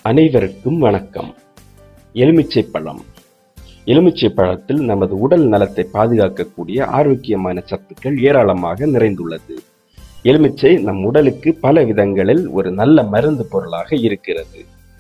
அனைவருக்கும் வணக்கம் எலுமிச்சை பழம் எலுமிச்சை பழத்தில் நமது உடல் நலத்தை பாதுகாக்கக்கூடிய ஆரோக்கியமான சத்துக்கள் ஏராளமாக நிறைந்துள்ளது எலுமிச்சை நம் உடலுக்கு பல விதங்களில் ஒரு நல்ல மருந்து பொருளாக இருக்கிறது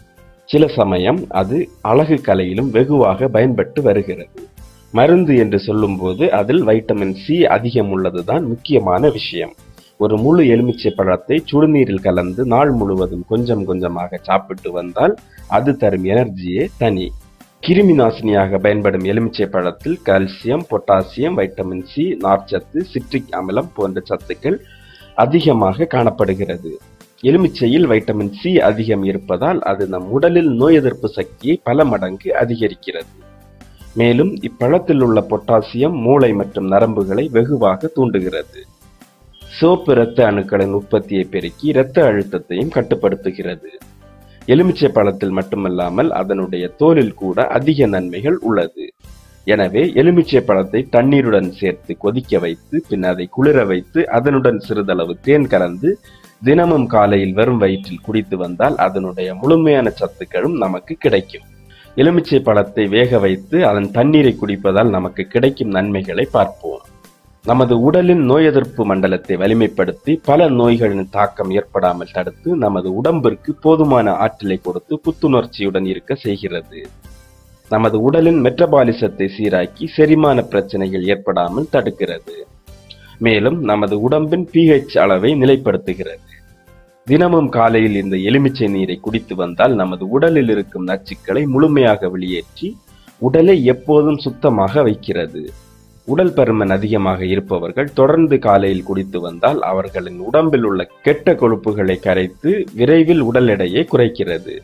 சில சமயம் அது அழகு கலையிலும் வெகுவாக பயன்பட்டு வருகிறது மருந்து என்று சொல்லும்போது அதில் வைட்டமின் சி அதிகம் உள்ளதுதான் முக்கியமான விஷயம் ஒரு முழு எலுமிச்சை பழத்தை சுடுநீரில் கலந்து நாள் முழுவதும் கொஞ்சம் கொஞ்சமாக சாப்பிட்டு வந்தால் அது தரும் எனர்ஜியே தனி கிருமி நாசினியாக பயன்படும் எலுமிச்சை பழத்தில் கால்சியம் பொட்டாசியம் வைட்டமின் சி நார்ச்சத்து சிட்ரிக் அமிலம் போன்ற சத்துக்கள் அதிகமாக காணப்படுகிறது எலுமிச்சையில் வைட்டமின் சி அதிகம் இருப்பதால் அது நம் உடலில் நோய் எதிர்ப்பு சக்தியை பல மடங்கு அதிகரிக்கிறது மேலும் இப்பழத்தில் உள்ள பொட்டாசியம் மூளை மற்றும் நரம்புகளை வெகுவாக தூண்டுகிறது சிவப்பு இரத்த அணுக்களின் உற்பத்தியை பெருக்கி இரத்த அழுத்தத்தையும் கட்டுப்படுத்துகிறது எலுமிச்சை பழத்தில் மட்டுமல்லாமல் அதனுடைய தோலில் கூட அதிக நன்மைகள் உள்ளது எனவே எலுமிச்சை பழத்தை தண்ணீருடன் சேர்த்து கொதிக்க வைத்து பின் அதை குளிர வைத்து அதனுடன் சிறிதளவு தேன் கலந்து தினமும் காலையில் வெறும் வயிற்றில் குடித்து வந்தால் அதனுடைய முழுமையான சத்துக்களும் நமக்கு கிடைக்கும் எலுமிச்சை பழத்தை வேக வைத்து அதன் தண்ணீரை குடிப்பதால் நமக்கு கிடைக்கும் நன்மைகளை பார்ப்போம் நமது உடலின் நோய் எதிர்ப்பு மண்டலத்தை வலிமைப்படுத்தி பல நோய்களின் தாக்கம் ஏற்படாமல் தடுத்து நமது உடம்பிற்கு போதுமான ஆற்றலை கொடுத்து புத்துணர்ச்சியுடன் இருக்க செய்கிறது நமது உடலின் மெட்டபாலிசத்தை சீராக்கி செரிமான பிரச்சனைகள் ஏற்படாமல் தடுக்கிறது மேலும் நமது உடம்பின் பிஹெச் அளவை நிலைப்படுத்துகிறது தினமும் காலையில் இந்த எலுமிச்சை நீரை குடித்து வந்தால் நமது உடலில் இருக்கும் நச்சுக்களை முழுமையாக வெளியேற்றி உடலை எப்போதும் சுத்தமாக வைக்கிறது உடல் பருமன் அதிகமாக இருப்பவர்கள் தொடர்ந்து காலையில் குடித்து வந்தால் அவர்களின் உடம்பில் உள்ள கெட்ட கொழுப்புகளை கரைத்து விரைவில் உடல் எடையை குறைக்கிறது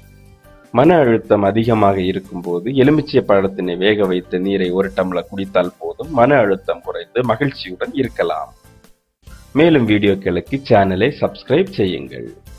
மன அழுத்தம் அதிகமாக இருக்கும்போது எலுமிச்சை பழத்தினை வேக வைத்த நீரை ஒரு டம்ளர் குடித்தால் போதும் மன அழுத்தம் குறைந்து மகிழ்ச்சியுடன் இருக்கலாம் மேலும் வீடியோக்களுக்கு சேனலை சப்ஸ்கிரைப் செய்யுங்கள்